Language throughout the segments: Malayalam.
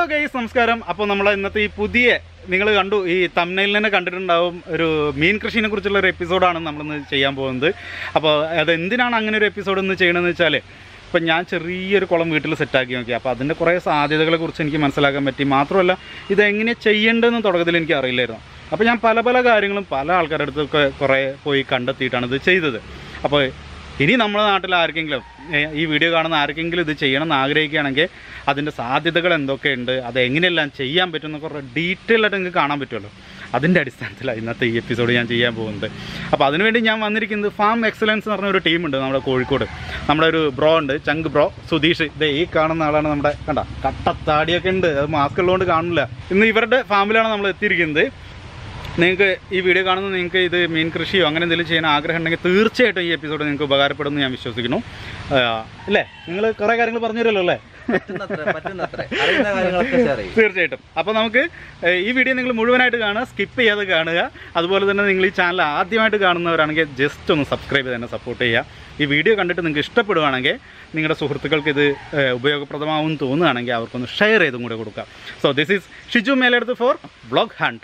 ഗൈസ് നമസ്കാരം അപ്പോൾ നമ്മളെ ഇന്നത്തെ ഈ പുതിയ നിങ്ങൾ കണ്ടു ഈ തമിഴ്നയിൽ തന്നെ കണ്ടിട്ടുണ്ടാവും ഒരു മീൻ കൃഷിനെ കുറിച്ചുള്ള ഒരു എപ്പിസോഡാണ് നമ്മളിന്ന് ചെയ്യാൻ പോകുന്നത് അപ്പോൾ അത് എന്തിനാണ് അങ്ങനെ ഒരു എപ്പിസോഡ് ഇന്ന് ചെയ്യണമെന്ന് വെച്ചാൽ ഇപ്പം ഞാൻ ചെറിയൊരു കുളം വീട്ടിൽ സെറ്റാക്കി നോക്കി അപ്പോൾ അതിൻ്റെ കുറേ സാധ്യതകളെ കുറിച്ച് എനിക്ക് മനസ്സിലാക്കാൻ പറ്റി മാത്രമല്ല ഇത് എങ്ങനെ ചെയ്യേണ്ടതെന്ന് തുടക്കത്തിൽ എനിക്ക് അറിയില്ലായിരുന്നു അപ്പോൾ ഞാൻ പല പല കാര്യങ്ങളും പല ആൾക്കാരുടെ അടുത്തൊക്കെ കുറേ പോയി കണ്ടെത്തിയിട്ടാണ് ഇത് ചെയ്തത് അപ്പോൾ ഇനി നമ്മുടെ നാട്ടിൽ ആർക്കെങ്കിലും ഏ, ഈ വീഡിയോ കാണുന്ന ആർക്കെങ്കിലും ഇത് ചെയ്യണം എന്ന് ആഗ്രഹിക്കുകയാണെങ്കിൽ അതിൻ്റെ സാധ്യതകൾ എന്തൊക്കെയുണ്ട് അത് എങ്ങനെയെല്ലാം ചെയ്യാൻ പറ്റും എന്നൊക്കെ കുറേ ഡീറ്റെയിൽ ആയിട്ട് നിങ്ങൾക്ക് കാണാൻ പറ്റുമല്ലോ അതിൻ്റെ അടിസ്ഥാനത്തിലാണ് ഇന്നത്തെ ഈ എപ്പിസോഡ് ഞാൻ ചെയ്യാൻ പോകുന്നത് അപ്പോൾ അതിനുവേണ്ടി ഞാൻ വന്നിരിക്കുന്നത് ഫാം എക്സലൻസ് എന്ന് പറഞ്ഞ ഒരു ടീമുണ്ട് നമ്മുടെ കോഴിക്കോട് നമ്മുടെ ഒരു ബ്രോ ഉണ്ട് ചങ്ക് ബ്രോ സുധീഷ് ഇതേ ഈ കാണുന്ന ആളാണ് നമ്മുടെ കണ്ട കട്ടത്താടിയൊക്കെ ഉണ്ട് അത് മാസ്ക് ഉള്ളതുകൊണ്ട് കാണില്ല ഇന്ന് ഇവരുടെ ഫാമിലാണ് നമ്മൾ എത്തിയിരിക്കുന്നത് നിങ്ങൾക്ക് ഈ വീഡിയോ കാണുന്ന നിങ്ങൾക്ക് ഇത് മീൻ കൃഷിയോ അങ്ങനെ എന്തെങ്കിലും ചെയ്യാൻ ആഗ്രഹം ഉണ്ടെങ്കിൽ തീർച്ചയായിട്ടും ഈ എപ്പിസോഡ് നിങ്ങൾക്ക് ഉപകാരപ്പെടുമെന്ന് ഞാൻ വിശ്വസിക്കുന്നു ആ, അല്ലേ നിങ്ങൾ കുറേ കാര്യങ്ങൾ പറഞ്ഞു തരുമല്ലോ അല്ലേ പറ്റുന്നത്ര പറ്റുന്നത്ര അറിയുന്ന കാര്യങ്ങളൊക്കെ ഷെയർ ചെയ്യും തീർച്ചയായിട്ടും അപ്പോൾ നമുക്ക് ഏ, ഈ വീഡിയോ നിങ്ങൾ മുഴുവനായിട്ട് കാണുക സ്കിപ്പ് ചെയ്യാതെ കാണുക അതുപോലെ തന്നെ നിങ്ങൾ ഈ ചാനൽ ആദ്യമായിട്ട് കാണുന്നവരാണെങ്കിൽ ജസ്റ്റ് ഒന്ന് സബ്സ്ക്രൈബ് ചെയ്ത് തന്നെ സപ്പോർട്ട് ചെയ്യുക ഈ വീഡിയോ കണ്ടിട്ട് നിങ്ങൾക്ക് ഇഷ്ടപ്പെടുവാണെങ്കിൽ നിങ്ങളുടെ സുഹൃത്തുക്കൾക്ക് ഇത് ഏ, ഉപയോഗപ്രദമാവും എന്ന് തോന്നുകയാണെങ്കിൽ അവർക്കൊന്ന് ഷെയർ ചെയ്തും കൂടെ കൊടുക്കുക so this is Shiju Meledath for blog hunt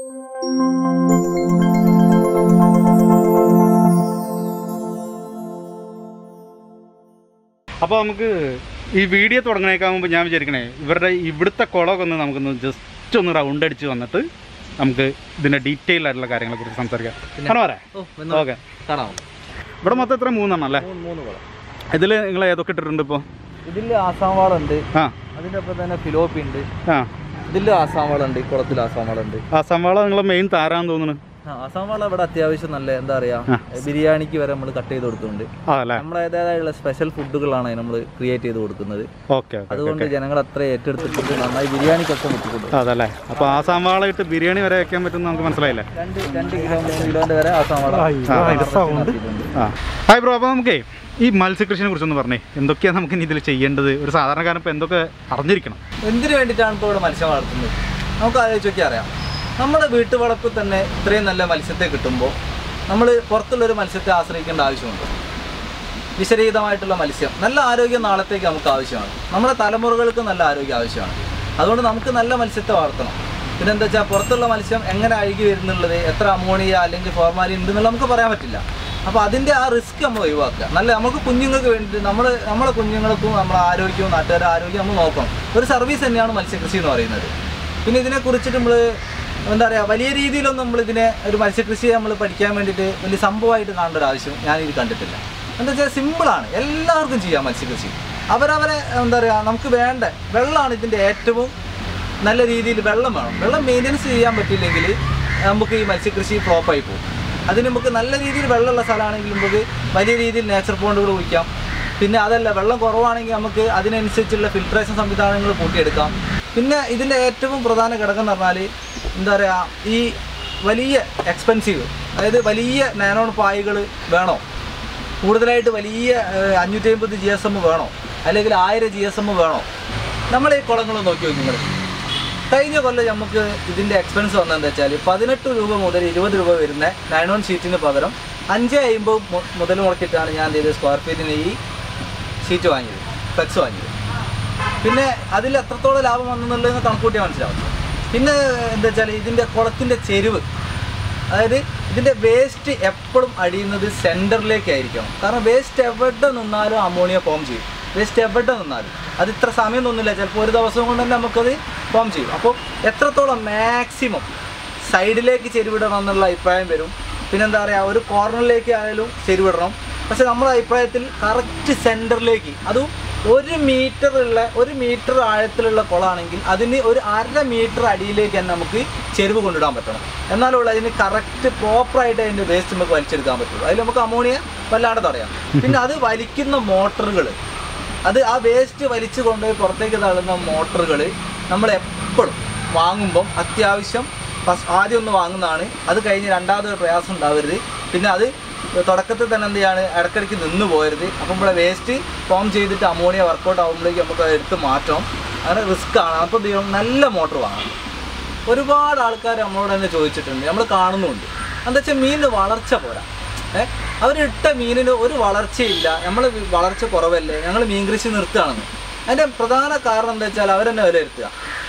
അപ്പോൾ നമുക്ക് ഈ വീഡിയോ തുടങ്ങണേക്കാൻ മുമ്പ് ഞാൻ വിചാരിക്കണേ ഇവരുടെ ഇവിടുത്തെ കുളമൊക്കെ ഒന്ന് നമുക്കൊന്ന് ജസ്റ്റ് ഒന്ന് റൗണ്ട് അടിച്ച് വന്നിട്ട് നമുക്ക് ഇതിൻ്റെ ഡീറ്റെയിൽ ആയിട്ടുള്ള കാര്യങ്ങളെ കുറിച്ച് സംസാരിക്കാം കാണോ പറയാം ഓ വന്നോ. ഓക്കെ കാണാമോ ഇവിടെ മൊത്തം എത്ര മൂന്നെണ്ണം അല്ലേ മൂന്ന് മൂന്ന് കുളം ഇതിൽ നിങ്ങൾ ഏതൊക്കെ ഇട്ടിട്ടുണ്ട് ഇപ്പോൾ ഇതിൽ ആസാം വാളുണ്ട് ആ അതിൻ്റെ ഒപ്പം തന്നെ ഫിലോപ്പി ഉണ്ട് ആ ഇതിൽ ആസാം വാളുണ്ട് ഈ കുളത്തിൽ ആസാം വാളുണ്ട് ആ സംവാള നിങ്ങളെ മെയിൻ താരാന്ന് തോന്നുന്നു ആ, ആസാം വാള ഇവിടെ അത്യാവശ്യം നല്ല എന്താ പറയാ ആ. ബിരിയാണിക്ക് വരെ നമ്മൾ കട്ട് ചെയ്ത് കൊടുക്കുന്നുണ്ട് അതല്ലേ നമ്മളേതായുള്ള സ്പെഷ്യൽ ഫുഡുകളാണ് നമ്മൾ ക്രിയേറ്റ് ചെയ്ത് കൊടുക്കുന്നത് ഓക്കെ ഓക്കെ അതുകൊണ്ട് ജനങ്ങൾ അത്ര ഏറ്റെടുത്തിട്ടുണ്ട് നന്നായി ബിരിയാണിക്കൊക്കെ മുട്ടിക്കൊണ്ടു അതല്ലേ അപ്പോൾ ആ സംവാള ഇട്ട് ബിരിയാണി വരെ വയ്ക്കാൻ പറ്റുമെന്ന് നമുക്ക് മനസ്സിലായില്ലേ രണ്ട് രണ്ട് കിലോ മൂന്ന് കിലോന്റെ വരെ ആസാം വാള നടത്തിയിട്ടുണ്ട്. ആ ഹായ് ബ്രോ അപ്പോൾ നമുക്കേ ഈ മത്സ്യകൃഷിനെ കുറിച്ചൊന്ന് പറഞ്ഞേ എന്തൊക്കെയാണ് നമുക്ക് ഇനി ഇതിൽ ചെയ്യേണ്ടത് ഒരു സാധാരണക്കാരൻ ഇപ്പോൾ എന്തൊക്കെ അറിഞ്ഞിരിക്കണം എന്തിനു വേണ്ടിയിട്ടാണ് ഇപ്പോൾ ഇവിടെ മത്സ്യം വളർത്തുന്നത് നമുക്ക് ആലോചിച്ച് നോക്കിയാൽ അറിയാം നമ്മുടെ വീട്ടുവളപ്പിൽ തന്നെ ഇത്രയും നല്ല മത്സ്യത്തെ കിട്ടുമ്പോൾ നമ്മൾ പുറത്തുള്ളൊരു മത്സ്യത്തെ ആശ്രയിക്കേണ്ട ആവശ്യമുണ്ട് വിശരീതമായിട്ടുള്ള മത്സ്യം നല്ല ആരോഗ്യം നാളത്തേക്ക് നമുക്ക് ആവശ്യമാണ് നമ്മുടെ തലമുറകൾക്ക് നല്ല ആരോഗ്യം ആവശ്യമാണ് അതുകൊണ്ട് നമുക്ക് നല്ല മത്സ്യത്തെ വളർത്തണം പിന്നെ എന്താ വെച്ചാൽ പുറത്തുള്ള മത്സ്യം എങ്ങനെ അഴുകി വരുന്നുള്ളത് എത്ര അമോണിയ അല്ലെങ്കിൽ ഫോർമാലിൻ ഉണ്ടെന്നുള്ള നമുക്ക് പറയാൻ പറ്റില്ല അപ്പോൾ അതിൻ്റെ ആ റിസ്ക് നമ്മൾ ഒഴിവാക്കുക നല്ല നമുക്ക് കുഞ്ഞുങ്ങൾക്ക് വേണ്ടിയിട്ട് നമ്മൾ നമ്മളെ കുഞ്ഞുങ്ങൾക്കും നമ്മളെ ആരോഗ്യവും നാട്ടുകാരുടെ ആരോഗ്യം നമ്മൾ നോക്കണം ഒരു സർവീസ് തന്നെയാണ് മത്സ്യകൃഷി എന്ന് പറയുന്നത് പിന്നെ ഇതിനെക്കുറിച്ചിട്ട് നമ്മൾ എന്താ പറയുക വലിയ രീതിയിലൊന്നും നമ്മൾ ഇതിനെ ഒരു മത്സ്യകൃഷി നമ്മൾ പഠിക്കാൻ വേണ്ടിയിട്ട് വലിയ സംഭവമായിട്ട് കാണേണ്ട ഒരു ആവശ്യം ഞാൻ ഇത് കണ്ടിട്ടില്ല എന്താ വെച്ചാൽ സിമ്പിളാണ് എല്ലാവർക്കും ചെയ്യാം മത്സ്യകൃഷി അവരവരെ എന്താ പറയുക നമുക്ക് വേണ്ട വെള്ളമാണ് ഇതിൻ്റെ ഏറ്റവും നല്ല രീതിയിൽ വെള്ളം വേണം വെള്ളം മെയിൻ്റനൻസ് ചെയ്യാൻ പറ്റില്ലെങ്കിൽ നമുക്ക് ഈ മത്സ്യകൃഷി ഫ്ലോപ്പായി പോകും അതിന് നമുക്ക് നല്ല രീതിയിൽ വെള്ളമുള്ള സ്ഥലമാണെങ്കിൽ നമുക്ക് വലിയ രീതിയിൽ നേച്ചർ പോണ്ടുകൾ കുഴിക്കാം പിന്നെ അതല്ല വെള്ളം കുറവാണെങ്കിൽ നമുക്ക് അതിനനുസരിച്ചുള്ള ഫിൽട്രേഷൻ സംവിധാനങ്ങൾ കൂട്ടിയെടുക്കാം പിന്നെ ഇതിൻ്റെ ഏറ്റവും പ്രധാന ഘടകം എന്ന് പറഞ്ഞാൽ എന്താ പറയുക ഈ വലിയ എക്സ്പെൻസീവ് അതായത് വലിയ നാനോൺ പായകൾ വേണോ കൂടുതലായിട്ട് വലിയ അഞ്ഞൂറ്റി അമ്പത് ജി എസ് എം വേണോ അല്ലെങ്കിൽ ആയിരം ജി എസ് എം വേണോ നമ്മൾ ഈ കുളങ്ങൾ നോക്കി നോക്കി നിങ്ങൾ കഴിഞ്ഞ കൊല്ലം നമുക്ക് ഇതിൻ്റെ എക്സ്പെൻസ് വന്നതെന്ന് വെച്ചാൽ പതിനെട്ട് രൂപ മുതൽ ഇരുപത് രൂപ വരുന്ന നയൻ വൺ ഷീറ്റിന് പകരം അഞ്ച് അമ്പത് മു- മുതൽ മുടക്കിയിട്ടാണ് ഞാൻ എന്ത് ചെയ്തത് സ്ക്വയർ ഫീറ്റിന് ഈ ഷീറ്റ് വാങ്ങിയത് ഫ്ലെക്സ് വാങ്ങിയത് പിന്നെ അതിൽ എത്രത്തോളം ലാഭം വന്നെന്നുള്ളതെന്ന് കണക്കൂട്ടിയാൽ മനസ്സിലാവും പിന്നെ എന്താ വെച്ചാൽ ഇതിൻ്റെ കുളത്തിൻ്റെ ചെരുവ് അതായത് ഇതിൻ്റെ വേസ്റ്റ് എപ്പോഴും അടിയുന്നത് സെൻറ്ററിലേക്കായിരിക്കണം കാരണം വേസ്റ്റ് എവിടെ നിന്നാലും അമോണിയ ഫോം ചെയ്യും വേസ്റ്റ് എവിടെ നിന്നാലും അത് ഇത്ര സമയം ഒന്നുമില്ല ചിലപ്പോൾ ഒരു ദിവസം കൊണ്ട് തന്നെ നമുക്കത് ഫോം ചെയ്യും അപ്പോൾ എത്രത്തോളം മാക്സിമം സൈഡിലേക്ക് ചെരുവിടണം എന്നുള്ള അഭിപ്രായം വരും പിന്നെന്താ പറയുക ഒരു കോർണറിലേക്ക് ആയാലും ചെരുവിടണം പക്ഷെ നമ്മുടെ അഭിപ്രായത്തിൽ കറക്റ്റ് സെൻറ്ററിലേക്ക് അതും ഒരു മീറ്റർ ഉള്ള ഒരു മീറ്റർ ആഴത്തിലുള്ള കുളമാണെങ്കിൽ അതിന് ഒരു അര മീറ്റർ അടിയിലേക്ക് തന്നെ നമുക്ക് ചെരുവ് കൊണ്ടിടാൻ പറ്റണം എന്നാലുള്ള അതിന് കറക്റ്റ് പ്രോപ്പറായിട്ട് അതിൻ്റെ വേസ്റ്റ് നമുക്ക് വലിച്ചെടുക്കാൻ പറ്റുള്ളൂ അതിൽ നമുക്ക് അമോണിയ വല്ലാതെ തടയാം പിന്നെ അത് വലിക്കുന്ന മോട്ടറുകൾ അത് ആ വേസ്റ്റ് വലിച്ചു കൊണ്ടുപോയി പുറത്തേക്ക് തള്ളുന്ന മോട്ടറുകൾ നമ്മൾ എപ്പോഴും വാങ്ങുമ്പം അത്യാവശ്യം ഫസ്റ്റ് ആദ്യം ഒന്ന് വാങ്ങുന്നതാണ് അത് കഴിഞ്ഞ് രണ്ടാമത് ഒരു പ്രയാസം ഉണ്ടാവരുത് പിന്നെ അത് തുടക്കത്തിൽ തന്നെ എന്ത് ചെയ്യാണ് ഇടയ്ക്കിടയ്ക്ക് നിന്ന് പോകരുത് അപ്പം ഇവിടെ വേസ്റ്റ് ഫോം ചെയ്തിട്ട് അമോണിയ വർക്കൗട്ട് ആകുമ്പോഴേക്കും നമുക്ക് അത് എടുത്ത് മാറ്റണം അങ്ങനെ റിസ്ക് ആണ് അപ്പോൾ എന്ത് ചെയ്യണം നല്ല മോട്ടർ വാങ്ങണം ഒരുപാട് ആൾക്കാർ നമ്മളോട് തന്നെ ചോദിച്ചിട്ടുണ്ട് നമ്മൾ കാണുന്നുണ്ട് എന്താ വെച്ചാൽ മീനിന് വളർച്ച പോരാ ഏഹ് അവരിട്ട മീനിന് ഒരു വളർച്ചയില്ല നമ്മൾ വളർച്ച കുറവല്ലേ ഞങ്ങൾ മീൻ കൃഷി നിർത്തുകയാണെന്ന് അതിൻ്റെ പ്രധാന കാരണം എന്താ വെച്ചാൽ അവരെന്നെ വിലയിരുത്തുക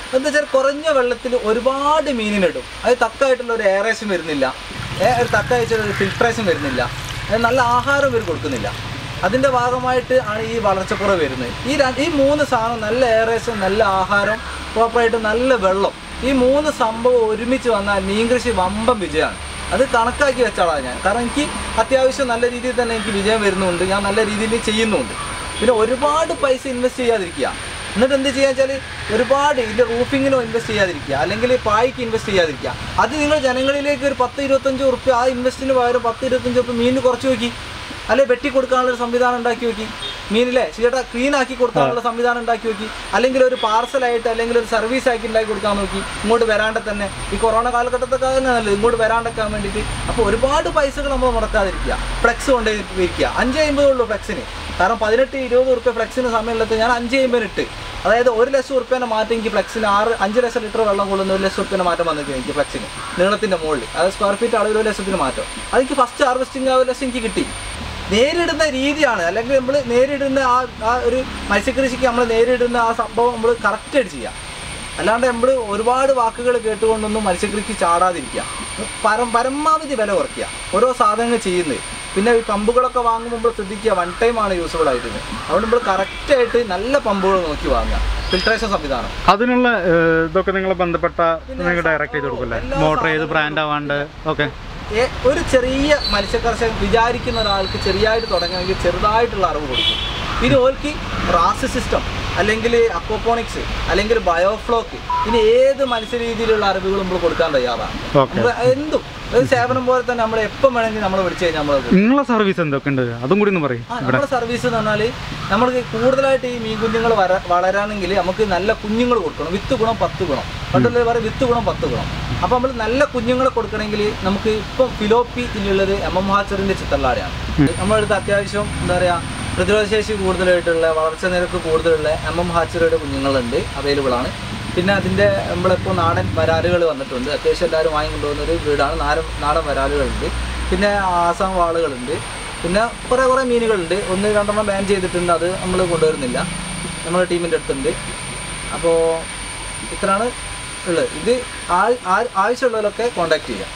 എന്താ വെച്ചാൽ കുറഞ്ഞ വെള്ളത്തിൽ ഒരുപാട് മീനിനിടും അത് തക്കായിട്ടുള്ള ഒരു എയറേഷൻ വരുന്നില്ല ഏ, ഒരു തക്കായിട്ടുള്ള ഒരു ഫിൽട്രേഷൻ വരുന്നില്ല അത് നല്ല ആഹാരം ഇവർ കൊടുക്കുന്നില്ല അതിൻ്റെ ഭാഗമായിട്ട് ആണ് ഈ വളർച്ചക്കുറവ് വരുന്നത് ഈ ര- ഈ മൂന്ന് സാധനം നല്ല എയറേഷൻ നല്ല ആഹാരം പ്രോപ്പറായിട്ട് നല്ല വെള്ളം ഈ മൂന്ന് സംഭവം ഒരുമിച്ച് വന്നാൽ മീൻ കൃഷി വമ്പം വിജയമാണ് അത് കണക്കാക്കി വെച്ചാളാണ് ഞാൻ കാരണം എനിക്ക് അത്യാവശ്യം നല്ല രീതിയിൽ തന്നെ എനിക്ക് വിജയം വരുന്നുണ്ട് ഞാൻ നല്ല രീതിയിൽ ചെയ്യുന്നുണ്ട് പിന്നെ ഒരുപാട് പൈസ ഇൻവെസ്റ്റ് ചെയ്യാതിരിക്കുക എന്നിട്ട് എന്ത് ചെയ്യുക വെച്ചാൽ ഒരുപാട് ഇതിൻ്റെ റൂഫിങ്ങിനോ ഇൻവെസ്റ്റ് ചെയ്യാതിരിക്കുക അല്ലെങ്കിൽ പായ്ക്ക് ഇൻവെസ്റ്റ് ചെയ്യാതിരിക്കുക അത് നിങ്ങൾ ജനങ്ങളിലേക്ക് ഒരു പത്ത് ഇരുപത്തഞ്ച് ഉറുപ്പ്യ ആ ഇൻവെസ്റ്റിന് പകരം പത്ത് ഇരുപത്തഞ്ച് ഉറുപ്പ്യ മീനിന് കുറച്ച് നോക്കി അല്ലെ വെട്ടി കൊടുക്കാനുള്ള ഒരു സംവിധാനം ഉണ്ടാക്കി നോക്കി മീനിലെ ചേട്ടാ ക്ലീൻ ആക്കി കൊടുക്കാനുള്ള സംവിധാനം ഉണ്ടാക്കി നോക്കി അല്ലെങ്കിൽ ഒരു പാർസലായിട്ട് അല്ലെങ്കിൽ ഒരു സർവീസ് ആക്കി ഉണ്ടാക്കി കൊടുക്കാൻ നോക്കി ഇങ്ങോട്ട് വരാണ്ട് തന്നെ ഈ കൊറോണ കാലഘട്ടത്തൊക്കെ തന്നെ നല്ലത് ഇങ്ങോട്ട് വരാണ്ടൊക്കാൻ വേണ്ടിയിട്ട് അപ്പോൾ ഒരുപാട് പൈസകൾ നമ്മൾ മുടക്കാതിരിക്കുക ഫ്ലെക്സ് കൊണ്ടുപോയി വിൽക്കുക അഞ്ച് അമ്പതേ ഉള്ളൂ ഫ്ലെക്സിന് കാരണം പതിനെട്ട് ഇരുപത് ഉറുപ്പ്യ ഫ്ലെക്സിന് സമയമുള്ളത് ഞാൻ അഞ്ച് അമ്പതിന് ഇട്ട് അതായത് ഒരു ലക്ഷം ഉറുപ്പ്യൻ്റെ മാറ്റം എനിക്ക് ഫ്ലെക്സിന് ആറ് അഞ്ച് ലക്ഷം ലിറ്റർ വെള്ളം കൊള്ളുന്ന ഒരു ലക്ഷം ഉറുപ്പ്യൻ്റെ മാറ്റം വന്നിരിക്കും എനിക്ക് ഫ്ലെക്സിന് നീളത്തിൻ്റെ മുകളിൽ അത് സ്ക്വയർ ഫീറ്റ് അളവിൽ ഒരു ലക്ഷത്തിന് മാറ്റം അതെനിക്ക് ഫസ്റ്റ് ഹാർവെസ്റ്റിംഗ് ആ ഒരു ലക്ഷം എനിക്ക് കിട്ടി നേരിടുന്ന രീതിയാണ് അല്ലെങ്കിൽ നമ്മൾ നേരിടുന്ന ആ ആ ഒരു മത്സ്യകൃഷിക്ക് നമ്മൾ നേരിടുന്ന ആ സംഭവം നമ്മൾ കറക്റ്റായിട്ട് ചെയ്യാം അല്ലാണ്ട് നമ്മൾ ഒരുപാട് വാക്കുകൾ കേട്ടുകൊണ്ടൊന്നും മത്സ്യകൃഷിക്ക് ചാടാതിരിക്കുക പരം പരമാവധി വില കുറയ്ക്കുക ഓരോ സാധനങ്ങൾ ചെയ്യുന്നത് പിന്നെ ഈ പമ്പുകളൊക്കെ വാങ്ങുമ്പോൾ നമ്മൾ ശ്രദ്ധിക്കുക വൺ ടൈം ആണ് യൂസ്ഫുൾ ആയിട്ടുള്ളത് അതുകൊണ്ട് നമ്മൾ കറക്റ്റായിട്ട് നല്ല പമ്പുകൾ നോക്കി വാങ്ങുക ഫിൽട്രേഷൻ സംവിധാനം അതിനുള്ള ഏഹ്, ഇതൊക്കെ നിങ്ങൾ ബന്ധപ്പെട്ട നിങ്ങൾ ഡയറക്റ്റ് ചെയ്ത് കൊടുക്കില്ലേ എല്ലാ മോട്ടർ ഏത് ബ്രാൻഡ് ആവാണ്ട് ഓക്കെ ഏ- ഒരു ചെറിയ മത്സ്യകർഷകൻ വിചാരിക്കുന്ന ഒരാൾക്ക് ചെറിയായിട്ട് തുടങ്ങണമെങ്കിൽ ചെറുതായിട്ടുള്ള അറിവ് കൊടുക്കും പിന്നെ ഓൽക്ക് റാസ് സിസ്റ്റം അല്ലെങ്കിൽ അക്വപോണിക്സ് അല്ലെങ്കിൽ ബയോഫ്ലോക്ക് ഇനി ഏത് മത്സ്യ രീതിയിലുള്ള അറിവുകളും നമ്മൾ കൊടുക്കാൻ തയ്യാറാണ് ഓക്കെ നമ്മള് എന്തും ഒരു സേവനം പോലെ തന്നെ നമ്മൾ എപ്പം വേണമെങ്കിൽ നമ്മൾ വിളിച്ചു കഴിഞ്ഞാൽ നമ്മൾ നിങ്ങളെ സർവീസ് എന്തൊക്കെ ഉണ്ട് അതും കൂടി ഒന്ന് പറയും ആ നമ്മുടെ സർവീസ് എന്ന് പറഞ്ഞാൽ നമ്മൾക്ക് കൂടുതലായിട്ട് ഈ മീൻ കുഞ്ഞുങ്ങൾ വര വളരാണെങ്കിൽ നമുക്ക് നല്ല കുഞ്ഞുങ്ങൾ കൊടുക്കണം വിത്ത് ഗുണം പത്ത് ഗുണം പണ്ടുള്ള പറയും വിത്ത് ഗുണം പത്ത് ഗുണം അപ്പോൾ നമ്മൾ നല്ല കുഞ്ഞുങ്ങളെ കൊടുക്കണമെങ്കിൽ നമുക്ക് ഇപ്പം ഫിലോപ്പി ഇതിലുള്ളത് എം എം ഹാച്ചറിൻ്റെ ചിത്രലാടെയാണ് നമ്മുടെ അടുത്ത് അത്യാവശ്യം എന്താ പറയുക പ്രതിരോധശേഷി കൂടുതലായിട്ടുള്ള വളർച്ച നിരക്ക് കൂടുതലുള്ള എം എം ഹാച്ചറിയുടെ കുഞ്ഞുങ്ങളുണ്ട് അവൈലബിൾ ആണ് പിന്നെ അതിൻ്റെ നമ്മളിപ്പോൾ നാടൻ വരാലുകൾ വന്നിട്ടുണ്ട് അത്യാവശ്യം എല്ലാവരും വാങ്ങി കൊണ്ടുപോകുന്ന ഒരു വീടാണ് നാടൻ നാടൻ വരാലുകളുണ്ട് പിന്നെ ആസാം വാളുകളുണ്ട് പിന്നെ കുറേ കുറേ മീനുകളുണ്ട് ഒന്ന് രണ്ടെണ്ണം ബാൻ ചെയ്തിട്ടുണ്ട് അത് നമ്മൾ കൊണ്ടുവരുന്നില്ല നമ്മുടെ ടീമിൻ്റെ അടുത്തുണ്ട് അപ്പോൾ ഇത്രയാണ് ഉള്ളത് ഇത് ആ- ആ- ആവശ്യമുള്ളവരൊക്കെ കോണ്ടാക്ട് ചെയ്യാം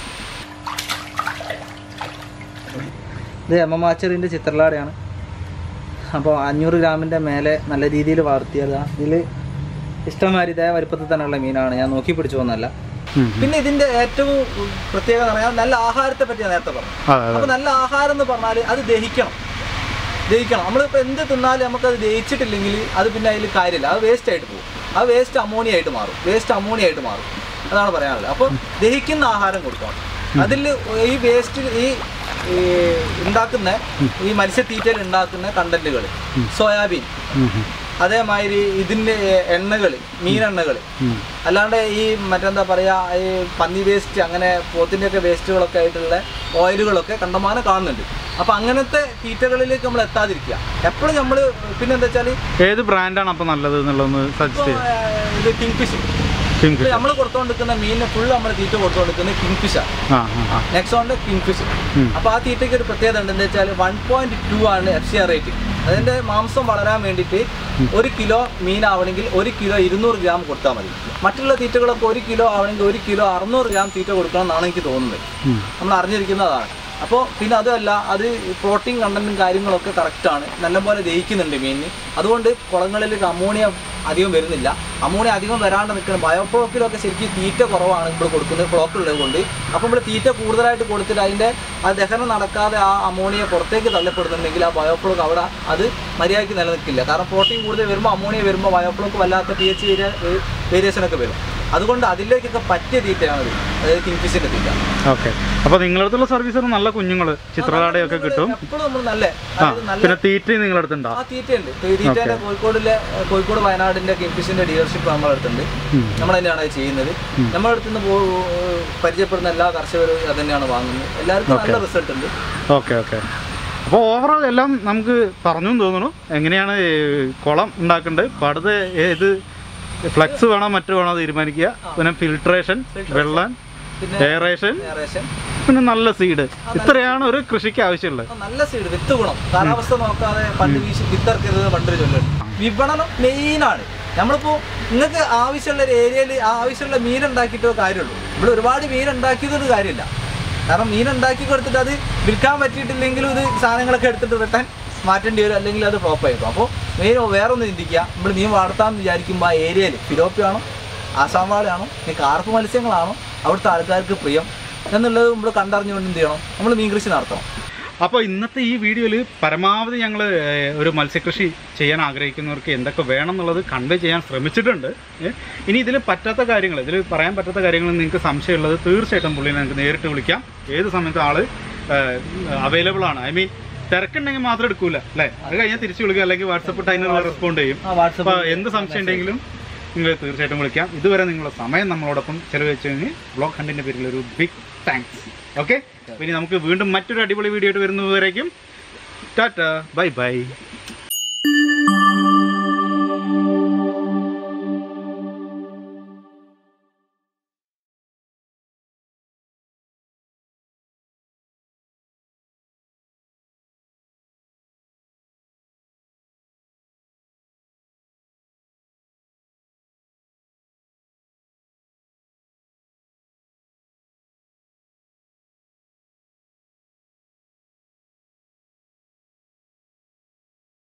ഇത് എം എം ആച്ചറിൻ്റെ ചിത്രലാടയാണ് അപ്പോൾ അഞ്ഞൂറ് ഗ്രാമിൻ്റെ മേലെ നല്ല രീതിയിൽ വളർത്തിയതാണ് ഇതിൽ ഇഷ്ടംമാതിരി ഇതേ വലുപ്പത്തിൽ തന്നെയുള്ള മീനാണ് ഞാൻ നോക്കി പിടിച്ചു പോകുന്നതല്ല പിന്നെ ഇതിൻ്റെ ഏറ്റവും പ്രത്യേകത എന്ന് പറഞ്ഞാൽ നല്ല ആഹാരത്തെ പറ്റി ഞാൻ നേരത്തെ പറഞ്ഞു അതെ അതെ അപ്പൊ നല്ല ആഹാരം എന്ന് പറഞ്ഞാൽ അത് ദഹിക്കണം ദഹിക്കണം നമ്മളിപ്പോൾ എന്ത് തിന്നാലും നമുക്കത് ദഹിച്ചിട്ടില്ലെങ്കിൽ അത് പിന്നെ അതിൽ കാര്യമില്ല അത് വേസ്റ്റ് ആയിട്ട് പോകും അത് വേസ്റ്റ് അമോണിയ ആയിട്ട് മാറും വേസ്റ്റ് അമോണിയ ആയിട്ട് മാറും അതാണ് പറയാനുള്ളത് അപ്പോൾ ദഹിക്കുന്ന ആഹാരം കൊടുക്കണം അതിൽ ഈ വേസ്റ്റ് ഈ ഈ ഉണ്ടാക്കുന്ന ഈ മത്സ്യത്തീറ്റയിൽ ഉണ്ടാക്കുന്ന കണ്ടന്റുകൾ സോയാബീൻ അതേമാതിരി ഇതിൻ്റെ എണ്ണകൾ മീനെണ്ണകൾ അല്ലാണ്ട് ഈ മറ്റെന്താ പറയുക ഈ പന്നി വേസ്റ്റ് അങ്ങനെ പോത്തിൻ്റെയൊക്കെ വേസ്റ്റുകളൊക്കെ ആയിട്ടുള്ള ഓയിലുകളൊക്കെ കണ്ടമാനം കാണുന്നുണ്ട് അപ്പം അങ്ങനത്തെ തീറ്റകളിലേക്ക് നമ്മൾ എത്താതിരിക്കുക എപ്പോഴും നമ്മൾ പിന്നെ എന്താ വെച്ചാൽ ഏത് ബ്രാൻഡാണ് അപ്പോൾ നല്ലത് എന്നുള്ളതൊന്ന് സജസ്റ്റ് ചെയ്യാം ഇത് കിങ് ഫിഷ് കിങ് നമ്മൾ കൊടുത്തുകൊണ്ടിരിക്കുന്ന മീനിന് ഫുൾ നമ്മൾ തീറ്റ കൊടുത്തുകൊണ്ടിരിക്കുന്നത് കിങ് ഫിഷാണ് ആ ആ ആ നെക്സോണിന്റെ കിങ് ഫിഷ് ഉം. അപ്പോൾ ആ തീറ്റയ്ക്ക് ഒരു പ്രത്യേകത ഉണ്ട് എന്താ വെച്ചാൽ വൺ പോയിന്റ് ടു ആണ് എഫ് സി ആർ റേറ്റിംഗ് അതിന്റെ മാംസം വളരാൻ വേണ്ടിയിട്ട് ഒരു കിലോ മീനാവണമെങ്കിൽ ഒരു കിലോ ഇരുന്നൂറ് ഗ്രാം കൊടുത്താൽ മതി മറ്റുള്ള തീറ്റകളൊക്കെ ഒരു കിലോ ആവണമെങ്കിൽ ഒരു കിലോ അറുന്നൂറ് ഗ്രാം തീറ്റ കൊടുക്കണം എന്നാണ് എനിക്ക് തോന്നുന്നത് ഉം. നമ്മൾ അറിഞ്ഞിരിക്കുന്നതാണ് അപ്പോൾ പിന്നെ അതുമല്ല അത് പ്രോട്ടീൻ കണ്ടന്റും കാര്യങ്ങളൊക്കെ കറക്റ്റാണ് നല്ലപോലെ ദഹിക്കുന്നുണ്ട് മീനിന് അതുകൊണ്ട് കുളങ്ങളിൽ അമോണിയ അധികം വരുന്നില്ല അമോണിയ അധികം വരാണ്ട് നിൽക്കുന്ന ബയോഫ്ലോക്കിലൊക്കെ ശരിക്കും തീറ്റ കുറവാണ് ഇപ്പോൾ കൊടുക്കുന്നത് ഫ്ലോക്കുള്ളത് കൊണ്ട് അപ്പോൾ നമ്മൾ തീറ്റ കൂടുതലായിട്ട് കൊടുത്തിട്ട് അതിൻ്റെ ആ ദഹനം നടക്കാതെ ആ അമോണിയ പുറത്തേക്ക് തള്ളപ്പെടുന്നുണ്ടെങ്കിൽ ആ ബയോഫ്ലോക്ക് അവിടെ അത് മര്യാദയ്ക്ക് നിലനിൽക്കില്ല കാരണം പ്രോട്ടീൻ കൂടുതൽ വരുമ്പോൾ അമോണിയ വരുമ്പോൾ ബയോഫ്ലോക്ക് വല്ലാത്ത പി എച്ച് വേരിയേഷൻ ഒക്കെ വരും അതുകൊണ്ട് അതിലേക്കൊക്കെ പറ്റിയ തീറ്റയാണ് ഇത് അതായത് കിങ്ഫിഷിൻ്റെ തീറ്റ ഓക്കെ അപ്പോൾ നിങ്ങളടുത്തുള്ള സർവീസ് നല്ല കുഞ്ഞുങ്ങൾ ചിത്രകാടയൊക്കെ കിട്ടും എപ്പോഴും നമ്മൾ നല്ല ആ അതായത് നല്ല പിന്നെ തീറ്റയും നിങ്ങളടുത്തുണ്ടോ ആ തീറ്റയുണ്ട് തീറ്റയുടെ കോഴിക്കോടിലെ കോഴിക്കോട് വയനാടിന്റെ കിങ്ഫിഷിന്റെ ഡീലർഷിപ്പ് നമ്മുടെ അടുത്തുണ്ട് ഉം. നമ്മൾ തന്നെയാണ് അത് ചെയ്യുന്നത് നമ്മുടെ അടുത്ത് നിന്ന് പരിചയപ്പെടുന്ന എല്ലാ കർഷകരും അത് തന്നെയാണ് വാങ്ങുന്നത് എല്ലാവർക്കും നല്ല റിസൾട്ട് ഉണ്ട് ഓക്കെ ഓക്കെ അപ്പോൾ ഓവറോൾ എല്ലാം നമുക്ക് പറഞ്ഞു എന്ന് തോന്നുന്നു എങ്ങനെയാണ് ഈ കുളം ഉണ്ടാക്കേണ്ടത് അപ്പോൾ അടുത്ത് ഏത് ഫ്ലക്സ് വേണോ മറ്റു വേണോ തീരുമാനിക്കുക പിന്നെ ഫിൽട്രേഷൻ വെള്ളം പിന്നെ എയറേഷൻ റേഷൻ പിന്നെ നല്ല സീഡ് ഇത്രയാണ് ഒരു കൃഷിക്ക് ആവശ്യമുള്ളത് നല്ല സീഡ് വിത്ത് ഗുണം കാലാവസ്ഥ നോക്കാതെ പണ്ട് വീശി വിത്തർക്കരുത് പണ്ടൊരു ചൊല്ലുണ്ട് വിപണനം മെയിനാണ് നമ്മളിപ്പോൾ നിങ്ങൾക്ക് ആവശ്യമുള്ള ഒരു ഏരിയയിൽ ആവശ്യമുള്ള മീൻ ഉണ്ടാക്കിയിട്ടോ കാര്യമുള്ളൂ ഇവിടെ ഒരുപാട് മീൻ ഉണ്ടാക്കിയതൊരു കാര്യമില്ല കാരണം മീൻ ഉണ്ടാക്കി കൊടുത്തിട്ട് അത് വിൽക്കാൻ പറ്റിയിട്ടില്ലെങ്കിലും ഇത് സാധനങ്ങളൊക്കെ എടുത്തിട്ട് റിട്ടേൺ മാറ്റേണ്ടി വരും അല്ലെങ്കിൽ അത് ഫ്ലോപ്പ് ആയിരിക്കും അപ്പോൾ മെയിൻ വേറെ ഒന്ന് ചിന്തിക്കുക നമ്മൾ മീൻ വളർത്താമെന്ന് വിചാരിക്കുമ്പോൾ ആ ഏരിയയിൽ ഫിലോപ്പിയാണോ ആസാം വാളയാണോ ഇനി കാർപ്പ് മത്സ്യങ്ങളാണോ അവിടുത്തെ ആൾക്കാർക്ക് പ്രിയം എന്നുള്ളത് നമ്മൾ കണ്ടറിഞ്ഞുകൊണ്ട് എന്ത് ചെയ്യണം നമ്മൾ മീൻ കൃഷി നടത്തണം അപ്പോൾ ഇന്നത്തെ ഈ വീഡിയോയിൽ പരമാവധി ഞങ്ങൾ ഒരു മത്സ്യകൃഷി ചെയ്യാൻ ആഗ്രഹിക്കുന്നവർക്ക് എന്തൊക്കെ വേണം എന്നുള്ളത് കൺവേ ചെയ്യാൻ ശ്രമിച്ചിട്ടുണ്ട് ഏ, ഇനി ഇതിൽ പറ്റാത്ത കാര്യങ്ങൾ ഇതിൽ പറയാൻ പറ്റാത്ത കാര്യങ്ങൾ നിങ്ങൾക്ക് സംശയമുള്ളത് തീർച്ചയായിട്ടും പുള്ളിനെ നിങ്ങൾക്ക് നേരിട്ട് വിളിക്കാം ഏത് സമയത്തും ആള് അവൈലബിൾ ആണ് ഐ മീൻ തിരക്കുണ്ടെങ്കിൽ മാത്രം എടുക്കൂല അല്ലേ അത് കഴിഞ്ഞാൽ തിരിച്ചു വിളിക്കുക അല്ലെങ്കിൽ വാട്സപ്പ് ഇട്ട് അതിനുള്ള റെസ്പോണ്ട് ചെയ്യും ആ വാട്സപ്പ് അപ്പോൾ എന്ത് സംശയം ഉണ്ടെങ്കിലും നിങ്ങൾ തീർച്ചയായിട്ടും വിളിക്കാം ഇതുവരെ നിങ്ങളുടെ സമയം നമ്മളോടൊപ്പം ചെലവഴിച്ചതിന് ബ്ലോഗ് ഹണ്ടിന്റെ പേരിൽ ഒരു ബിഗ് താങ്ക്സ് ഓക്കെ ഇനി നമുക്ക് വീണ്ടും മറ്റൊരു അടിപൊളി വീഡിയോ ആയിട്ട് വരുന്നതുവരേക്കും ടാറ്റ ബൈ ബൈ